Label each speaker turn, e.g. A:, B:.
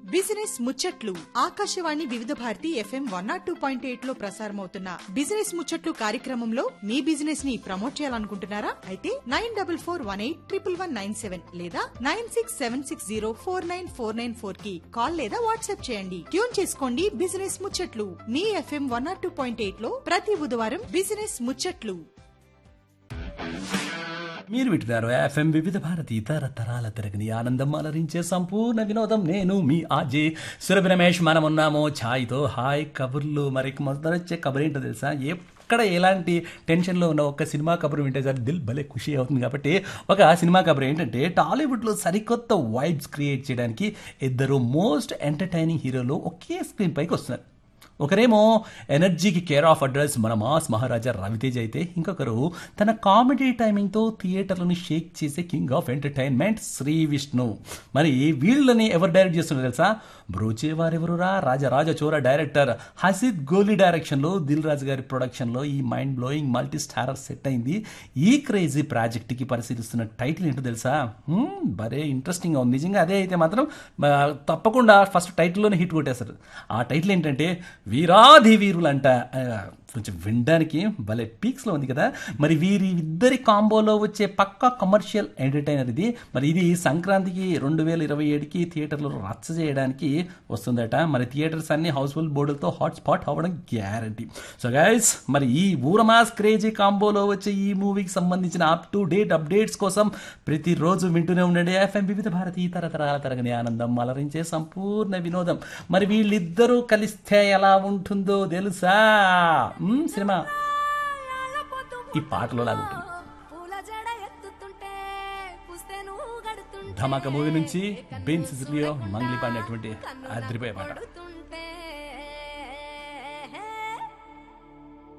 A: business ముచ్చట్లు Akashvani Vividh Bharati FM one nought two point eight లో ప్రసారమవుతున్న బిజినెస్ ముచ్చట్లు కార్యక్రమంలో మీ బిజినెస్ ని ప్రమోట్ చేయాలనుకుంటున్నారా అయితే nine double four one eight triple one nine seven లేదా nine six seven six zero four nine four nine four కి కాల్ లేదా వాట్సాప్ చేయండి ట్యూన్ చేసుకోండి బిజినెస్ ముచ్చట్లు మీ FM one nought two point eight లో ప్రతి బుధవారం బిజినెస్ ముచ్చట్లు
B: మీరు వింటున్నారు ఎఫ్ఎం వివిధ భారతి ఇతర తరాల తిరగని ఆనందం అలరించే సంపూర్ణ వినోదం నేను మీ ఆజే సురభి రమేష్ మనం ఉన్నాము ఛాయ్తో హాయ్ కబుర్లు మరి మొదట వచ్చే కబుర్ ఏంటో తెలుసా ఎక్కడ ఎలాంటి టెన్షన్లో ఉన్న ఒక సినిమా కబురు వింటే సార్ దిల్ భలే ఖుషి అవుతుంది కాబట్టి ఒక సినిమా కబురు ఏంటంటే టాలీవుడ్లో సరికొత్త వైబ్స్ క్రియేట్ చేయడానికి ఇద్దరు మోస్ట్ ఎంటర్టైనింగ్ హీరోలు ఒకే స్క్రీన్ పైకి వస్తున్నారు ఒకరేమో ఎనర్జీకి కేర్ ఆఫ్ అడ్రస్ మన మాస్ మహారాజా రవితేజ్ అయితే ఇంకొకరు తన కామెడీ టైమింగ్తో థియేటర్లను షేక్ చేసే king of entertainment Shri Vishnu మరి వీళ్ళని ఎవరు డైరెక్ట్ చేస్తున్నారు తెలుసా బ్రోచే వారెవరురా రాజరాజ చోర డైరెక్టర్ హసిద్ గోలీ డైరెక్షన్లో దిల్ రాజు గారి ప్రొడక్షన్లో ఈ mind blowing multi starrer set అయింది ఈ క్రేజీ ప్రాజెక్ట్కి పరిశీలిస్తున్న టైటిల్ ఏంటో తెలుసా హ్మ్, భలే ఇంట్రెస్టింగ్గా ఉంది నిజంగా అదే అయితే మాత్రం ఆ, తప్పకుండా ఫస్ట్ టైటిల్లోనే హిట్ కొట్టేస్తారు ఆ టైటిల్ ఏంటంటే వీరాధి వీరులంట ఆ, కొంచెం వినడానికి భలే పీక్స్లో ఉంది కదా మరి వీరి ఇద్దరి కాంబోలో వచ్చే పక్కా కమర్షియల్ ఎంటర్టైనర్ ఇది మరి ఇది సంక్రాంతికి రెండు వేల ఇరవై ఏడుకి థియేటర్లో రచ్చ చేయడానికి వస్తుందట మరి థియేటర్స్ అన్ని హౌస్ఫుల్ బోర్డులతో హాట్ స్పాట్ అవ్వడం గ్యారంటీ సో గైస్ మరి ఈ ఊరమాస్ క్రేజీ కాంబోలో వచ్చే ఈ మూవీకి సంబంధించిన అప్ టు డేట్ అప్డేట్స్ కోసం ప్రతిరోజు వింటూనే ఉండండి ఎఫ్ఎం వివిధ భారతి తరతరాల తరగని ఆనందం అలరించే సంపూర్ణ వినోదం మరి వీళ్ళిద్దరూ కలిస్తే ఎలా ఉంటుందో తెలుసా మ్మ్, సినిమా ఈ పాటలో లాగుంటుంది
C: పూల జడ ఎత్తుతుంటే పుస్తే నువ్వు గడుతుంటే
B: ధమాకా మూవీ నుంచి బెన్ సిసిలియో మంగ్లీ పాడినటువంటి అద్రిపోయే పాట
C: పడుతుంటే